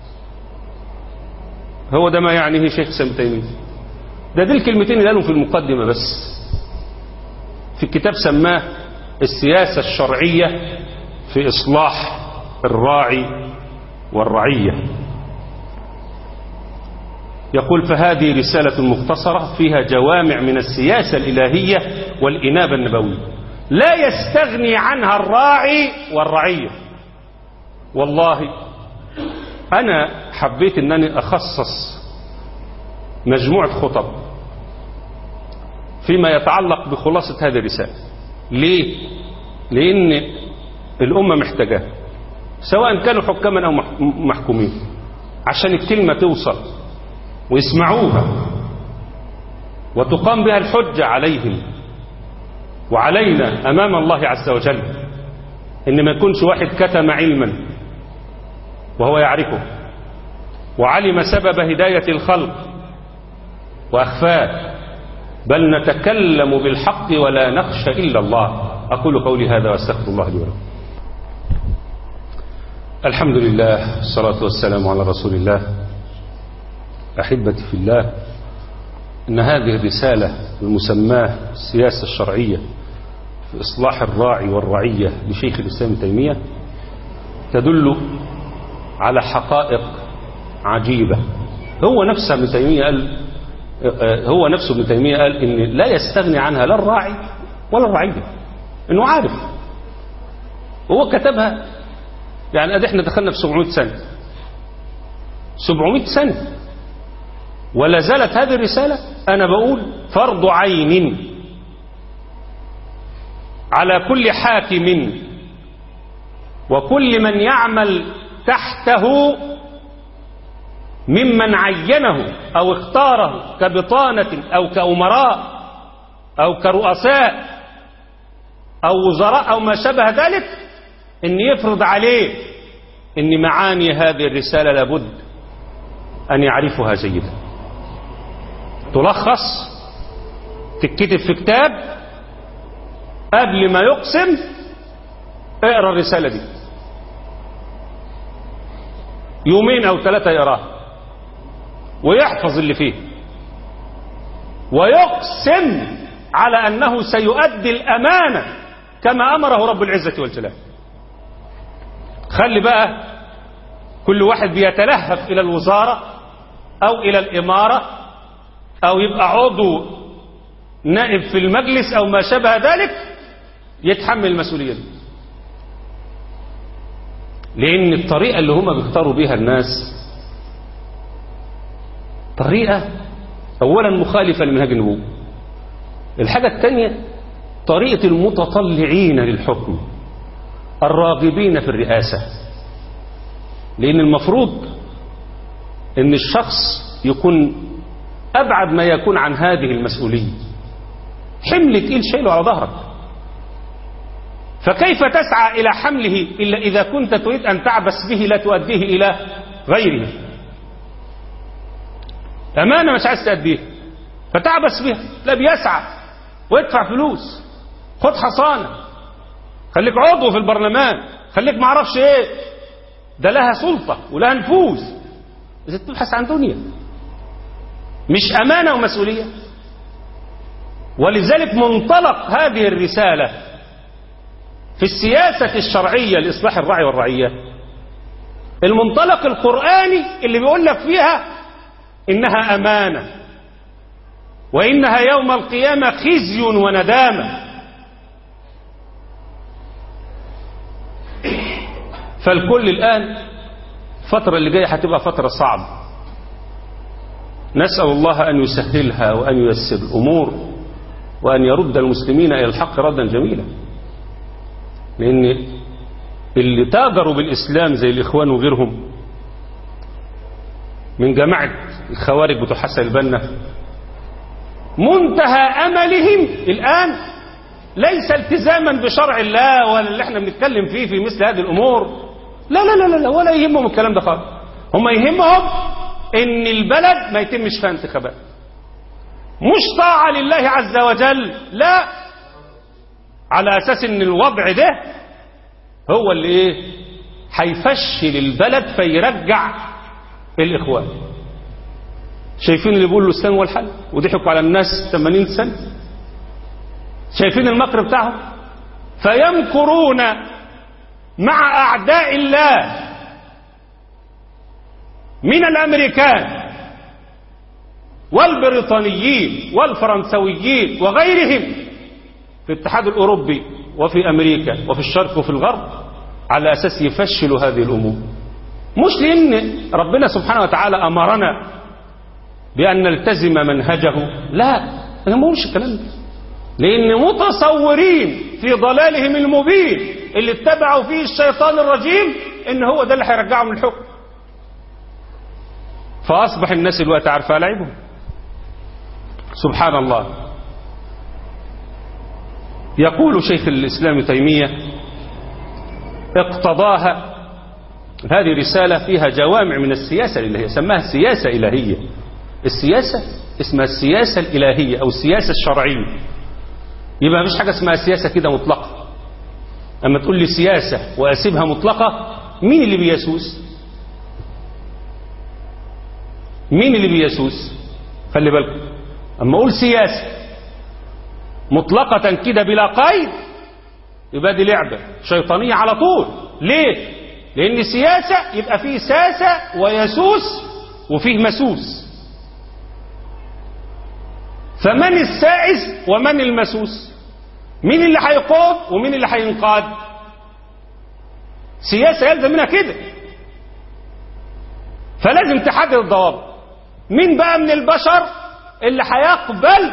Speaker 1: هو ده ما يعنيه شيخ سام تيمية ده دي الكلمتين اللي قالهم في المقدمة بس في الكتاب سماه السياسة الشرعية في إصلاح الراعي والرعية يقول فهذه رسالة مختصرة فيها جوامع من السياسة الإلهية والإنابة النبوية لا يستغني عنها الراعي والرعية والله أنا حبيت أنني أخصص مجموعة خطب فيما يتعلق بخلاصة هذه الرسالة ليه؟ لأن الأمة محتاجاه سواء كانوا حكاما أو محكومين عشان الكلمة توصل ويسمعوها وتقام بها الحجة عليهم وعلينا أمام الله عز وجل إن ما يكونش واحد كتم علما وهو يعرفه وعلم سبب هداية الخلق وأخفاه بل نتكلم بالحق ولا نخشى إلا الله أقول قولي هذا وأستغفر الله لي ولكم الحمد لله والصلاة والسلام على رسول الله أحبتي في الله إن هذه الرسالة المسماة السياسة الشرعية في إصلاح الراعي والرعية لشيخ الإسلام تيمية تدل على حقائق عجيبة هو نفسه ابن تيمية قال هو نفسه ابن تيمية قال إن لا يستغني عنها لا الراعي ولا الرعية إنه عارف هو كتبها يعني ادي احنا دخلنا في 700 سنة 700 سنة ولا زالت هذه الرسالة أنا بقول فرض عين على كل حاكم وكل من يعمل تحته ممن عينه أو اختاره كبطانة أو كأمراء أو كرؤساء أو وزراء أو ما شابه ذلك أن يفرض عليه أن معاني هذه الرسالة لابد أن يعرفها جيدا تلخص تتكتب في كتاب قبل ما يقسم اقرا الرسالة دي يومين أو ثلاثة يقراها ويحفظ اللي فيه ويقسم على أنه سيؤدي الأمانة كما أمره رب العزة والجلال خلي بقى كل واحد بيتلهف إلى الوزارة أو إلى الإمارة أو يبقى عضو نائب في المجلس أو ما شابه ذلك يتحمل المسؤولية دي لأن الطريقة اللي هم بيختاروا بيها الناس طريقة أولا مخالفة لمنهج النبوة الحاجة الثانية طريقة المتطلعين للحكم الراغبين في الرئاسة لأن المفروض أن الشخص يكون أبعد ما يكون عن هذه المسؤولية حمل تقيل شيله على ظهرك فكيف تسعى إلى حمله إلا إذا كنت تريد أن تعبس به لا تؤديه إلى غيره أمانة مش عايز تأديه فتعبس بها لا بيسعى ويدفع فلوس خد حصانة خليك عضو في البرلمان خليك معرفش ايه ده لها سلطة ولها نفوذ إذا تبحث عن دنيا مش أمانة ومسؤولية ولذلك منطلق هذه الرسالة في السياسة الشرعية لإصلاح الرعي والرعية المنطلق القرآني اللي بيقول لك فيها إنها أمانة وإنها يوم القيامة خزي وندامة فالكل الآن الفترة اللي جاية هتبقى فترة صعبة نسأل الله أن يسهلها وأن ييسر الأمور وأن يرد المسلمين إلى الحق ردا جميلا لأن اللي تاجروا بالإسلام زي الإخوان وغيرهم من جماعة الخوارج بتوع حسن البنا منتهى أملهم الآن ليس التزاما بشرع الله ولا اللي احنا بنتكلم فيه في مثل هذه الأمور لا لا لا لا ولا يهمهم الكلام ده خالص هم يهمهم ان البلد ما يتمش فيها انتخابات مش طاعة لله عز وجل لا على أساس ان الوضع ده هو اللي ايه هيفشل البلد فيرجع الإخوان شايفين اللي بيقولوا الإسلام هو الحل وضحكوا على الناس 80 سنة شايفين المكر بتاعهم فيمكرون مع أعداء الله من الأمريكان والبريطانيين والفرنسويين وغيرهم في الاتحاد الأوروبي وفي أمريكا وفي الشرق وفي الغرب على أساس يفشلوا هذه الأمور مش لأن ربنا سبحانه وتعالى أمرنا بأن نلتزم منهجه لا أنا ما أقولش الكلام ده لأن متصورين في ضلالهم المبين اللي اتبعوا فيه الشيطان الرجيم إن هو ده اللي هيرجعهم للحكم فأصبح الناس الوقت عارفة لعبهم سبحان الله يقول شيخ الإسلام تيمية اقتضاها هذه رسالة فيها جوامع من السياسة الإلهية سماها سياسة إلهية السياسة اسمها السياسة الإلهية أو السياسة الشرعية يبقى مفيش حاجة اسمها سياسة كده مطلقة أما تقول لي سياسة وأسيبها مطلقة مين اللي بيسوس مين اللي بيسوس خلي بالكم أما أقول سياسة مطلقة كده بلا قيد يبقى دي لعبة شيطانية على طول ليه لأن سياسة يبقى فيه ساسة ويسوس وفيه مسوس فمن السائس ومن المسوس مين اللي هيقود ومين اللي هينقاد سياسة يلزم منها كده فلازم تحدد الضوابط مين بقى من البشر اللي هيقبل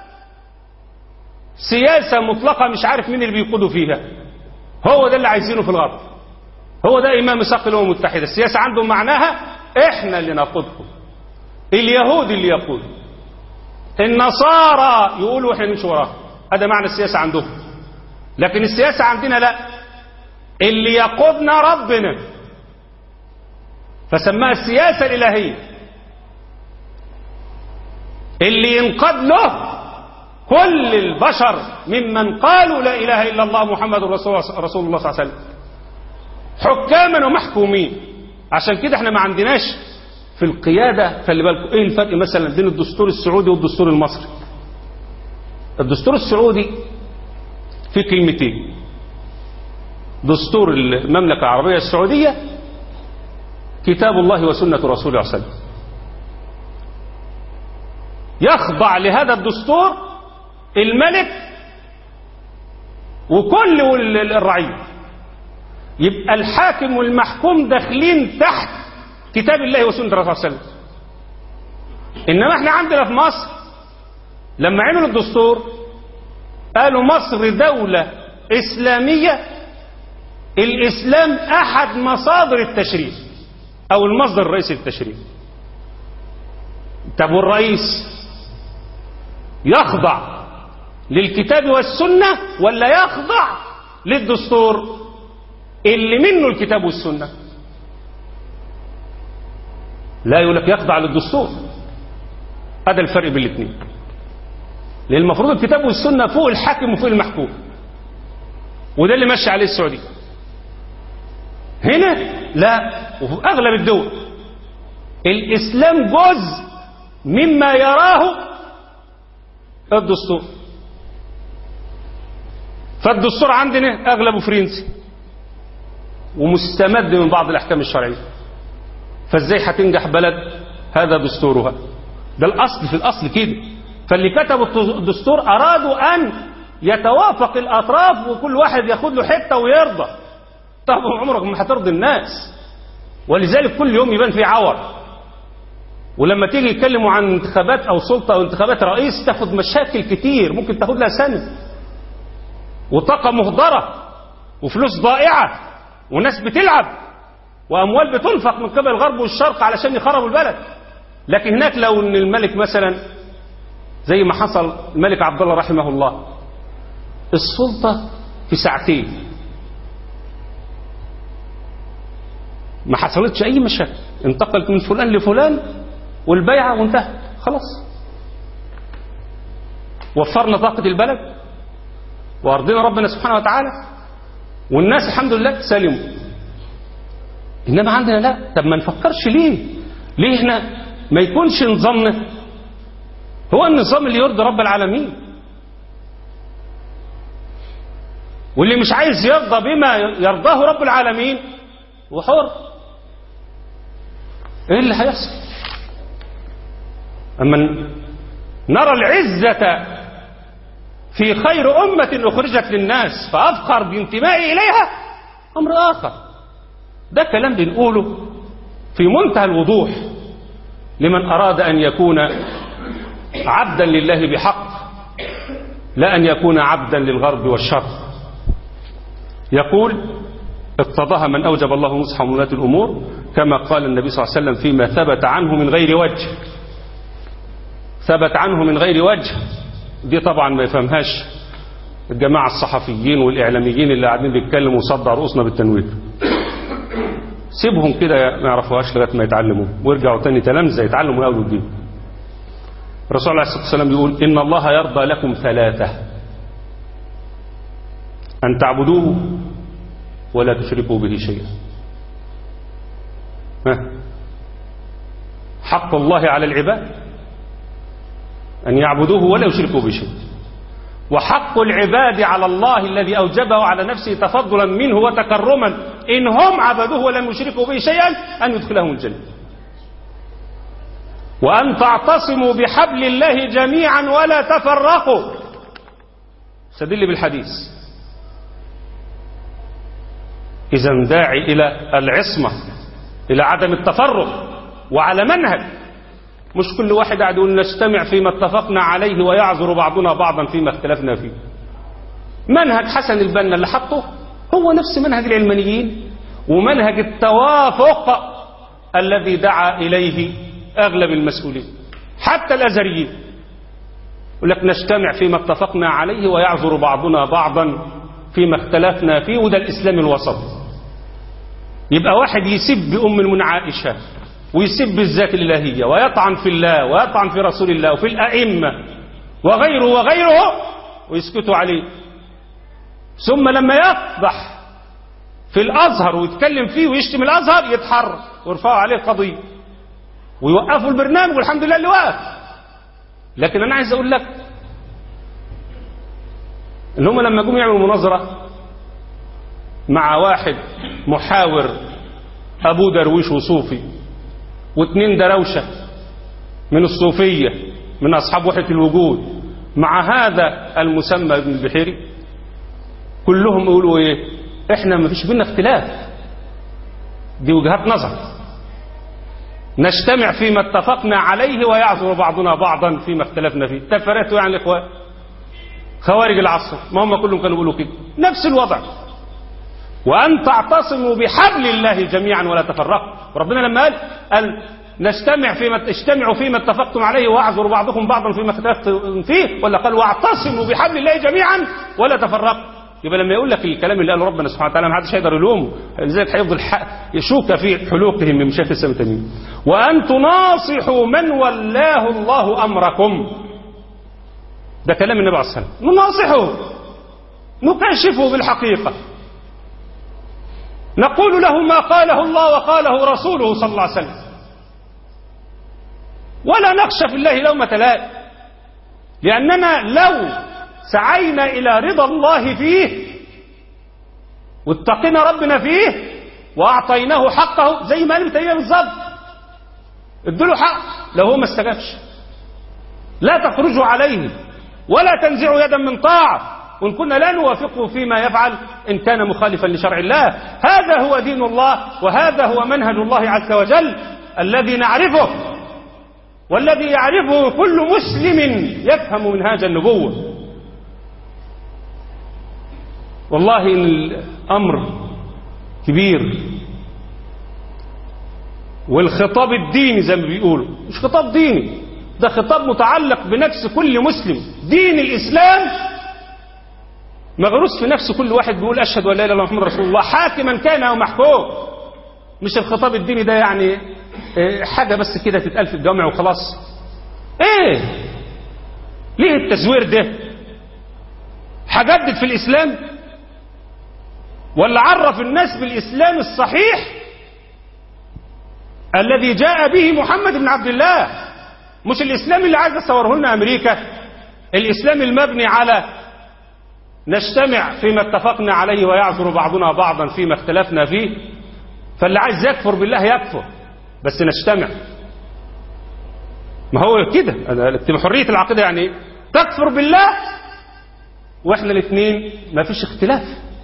Speaker 1: سياسة مطلقة مش عارف مين اللي بيقودوا فيها هو ده اللي عايزينه في الغرب هو ده إمام ميثاق الأمم المتحدة السياسة عندهم معناها إحنا اللي نقودكم اليهود اللي يقودوا النصارى يقولوا إحنا نمشي وراهم هذا معنى السياسة عندهم لكن السياسة عندنا لا اللي يقودنا ربنا فسماها السياسة الإلهية اللي ينقاد له كل البشر ممن قالوا لا إله إلا الله محمد رسول, رسول الله صلى الله عليه وسلم حكاما ومحكومين عشان كده احنا ما عندناش في القيادة خلي بالكم ايه الفرق مثلا بين الدستور السعودي والدستور المصري الدستور السعودي فيه كلمتين دستور المملكة العربية السعودية كتاب الله وسنة رسوله صلى الله عليه وسلم يخضع لهذا الدستور الملك وكل الرعية يبقى الحاكم والمحكوم داخلين تحت كتاب الله وسنة الرسول صلى الله عليه وسلم إنما احنا عندنا في مصر لما عملوا الدستور قالوا مصر دولة إسلامية الإسلام أحد مصادر التشريع أو المصدر الرئيسي للتشريع طب والرئيس يخضع للكتاب والسنة ولا يخضع للدستور اللي منه الكتاب والسنة لا يقول لك يخضع للدستور هذا الفرق بين الاثنين لان المفروض الكتاب والسنة فوق الحاكم وفوق المحكوم وده اللي ماشي عليه السعودية هنا لا وفي اغلب الدول الاسلام جزء مما يراه الدستور فالدستور عندنا اغلبه فرنسي ومستمد من بعض الاحكام الشرعيه فازاي هتنجح بلد هذا دستورها ده الاصل في الاصل كده فاللي كتبوا الدستور ارادوا ان يتوافق الاطراف وكل واحد ياخد له حته ويرضى طب عمرك ما هترضي الناس ولذلك كل يوم يبان فيه عور ولما تيجي يتكلموا عن انتخابات او سلطه او انتخابات رئيس تاخد مشاكل كتير ممكن تاخد لها سنه وطاقه مهدره وفلوس ضائعه وناس بتلعب واموال بتنفق من قبل الغرب والشرق علشان يخربوا البلد لكن هناك لو ان الملك مثلا زي ما حصل الملك عبد الله رحمه الله السلطه في ساعتين ما حصلتش اي مشاكل انتقلت من فلان لفلان والبيعه وانتهت خلاص وفرنا طاقه البلد وارضنا ربنا سبحانه وتعالى والناس الحمد لله سلموا انما عندنا لا طب ما نفكرش ليه ليه احنا ما يكونش نظامنا هو النظام اللي يرضي رب العالمين واللي مش عايز يرضى بما يرضاه رب العالمين وحر ايه اللي هيحصل اما نرى العزة في خير أمة أخرجت للناس فأفخر بانتمائي إليها أمر آخر ده كلام بنقوله في منتهى الوضوح لمن أراد أن يكون عبدا لله بحق لا أن يكون عبدا للغرب والشر يقول اقتضاها من أوجب الله نصح ولاة الأمور كما قال النبي صلى الله عليه وسلم فيما ثبت عنه من غير وجه ثبت عنه من غير وجه دي طبعا ما يفهمهاش الجماعة الصحفيين والإعلاميين اللي قاعدين بيتكلموا وصدع رؤوسنا بالتنوير سيبهم كده ما يعرفوهاش لغايه ما يتعلموا ويرجعوا تاني تلامذه يتعلموا من اول وجديد الرسول عليه الصلاه والسلام يقول ان الله يرضى لكم ثلاثه ان تعبدوه ولا تشركوا به شيئا ها حق الله على العباد أن يعبدوه ولا يشركوا به شيء وحق العباد على الله الذي أوجبه على نفسه تفضلا منه وتكرما إن هم عبدوه ولم يشركوا به شيئا أن يدخلهم الجنة وأن تعتصموا بحبل الله جميعا ولا تفرقوا استدل بالحديث إذا داعي إلى العصمة إلى عدم التفرق وعلى منهج مش كل واحد قاعد يقول نجتمع فيما اتفقنا عليه ويعذر بعضنا بعضا فيما اختلفنا فيه منهج حسن البنا اللي حطه هو نفس منهج العلمانيين ومنهج التوافق الذي دعا إليه أغلب المسؤولين حتى الأزهريين يقول لك نجتمع فيما اتفقنا عليه ويعذر بعضنا بعضا فيما اختلفنا فيه وده الإسلام الوسط يبقى واحد يسب أم المنى عائشة ويسب الذات الإلهية ويطعن في الله ويطعن في رسول الله وفي الأئمة وغيره وغيره ويسكتوا عليه ثم لما يفضح في الأزهر ويتكلم فيه ويشتم الأزهر يتحرك ويرفعوا عليه قضية ويوقفوا البرنامج والحمد لله اللي وقف لكن أنا عايز أقول لك إن هم لما جم يعملوا مناظرة مع واحد محاور أبو درويش وصوفي واثنين دروشة من الصوفية من أصحاب وحدة الوجود مع هذا المسمى ابن البحيري كلهم يقولوا ايه احنا ما فيش بينا اختلاف دي وجهات نظر نجتمع فيما اتفقنا عليه ويعذر بعضنا بعضا فيما اختلفنا فيه تفرقتوا يعني الاخوان خوارج العصر ما هم كلهم كانوا يقولوا كده نفس الوضع وأن تعتصموا بحبل الله جميعا ولا تفرقوا وربنا لما قال قال نجتمع فيما اجتمعوا فيما اتفقتم عليه واعذروا بعضكم بعضا فيما اختلفتم فيه ولا قال واعتصموا بحبل الله جميعا ولا تفرقوا يبقى لما يقول لك الكلام اللي قاله ربنا سبحانه وتعالى ما حدش هيقدر يلومه لذلك هيفضل يشوك في حلوقهم من مشايخ السنة تميم وأن تناصحوا من ولاه الله أمركم ده كلام النبي عليه الصلاة والسلام نناصحه نكاشفه بالحقيقة نقول له ما قاله الله وقاله رسوله صلى الله عليه وسلم ولا نخشى في الله لومة لائم لأننا لو سعينا إلى رضا الله فيه واتقينا ربنا فيه وأعطيناه حقه زي ما قال تيمية بالظبط ادوا حق لو هو ما استجابش لا تخرجوا عليه ولا تنزعوا يدا من طاعة وإن كنا لا نوافقه فيما يفعل إن كان مخالفا لشرع الله هذا هو دين الله وهذا هو منهج الله عز وجل الذي نعرفه والذي يعرفه كل مسلم يفهم منهاج النبوة والله إن الأمر كبير والخطاب الديني زي ما بيقولوا مش خطاب ديني ده خطاب متعلق بنفس كل مسلم دين الإسلام مغروس في نفس كل واحد بيقول أشهد أن لا إله إلا الله محمد رسول الله حاكما كان أو محكوم مش الخطاب الديني ده يعني حاجة بس كده تتقال في الجامع وخلاص ايه ليه التزوير ده هجدد في الإسلام ولا عرف الناس بالإسلام الصحيح الذي جاء به محمد بن عبد الله مش الإسلام اللي عايز تصوره لنا أمريكا الإسلام المبني على نجتمع فيما اتفقنا عليه ويعذر بعضنا بعضا فيما اختلفنا فيه فاللي عايز يكفر بالله يكفر بس نجتمع ما هو كده حرية العقيدة يعني تكفر بالله واحنا الاثنين ما فيش اختلاف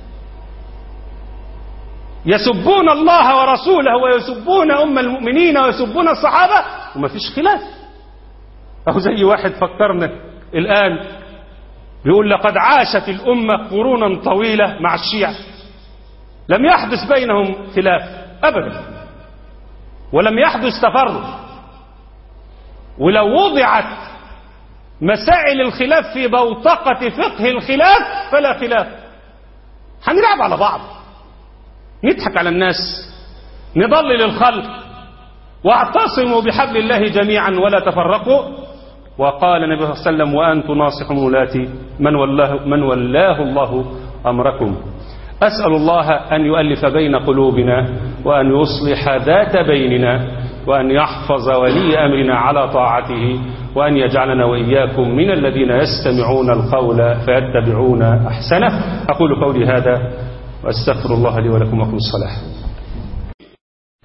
Speaker 1: يسبون الله ورسوله ويسبون أم المؤمنين ويسبون الصحابة وما فيش خلاف أو زي واحد فكرنا الآن بيقول لقد عاشت الأمة قرونا طويلة مع الشيعة لم يحدث بينهم خلاف أبدا ولم يحدث تفرق ولو وضعت مسائل الخلاف في بوتقة فقه الخلاف فلا خلاف هنلعب على بعض نضحك على الناس نضلل الخلق واعتصموا بحبل الله جميعا ولا تفرقوا وقال النبي صلى الله عليه وسلم وأن تناصحوا مولاتي من ولاه, من ولاه الله أمركم أسأل الله أن يؤلف بين قلوبنا وأن يصلح ذات بيننا وأن يحفظ ولي أمرنا على طاعته وأن يجعلنا وإياكم من الذين يستمعون القول فيتبعون أحسنه أقول قولي هذا وأستغفر الله لي ولكم وقم الصلاة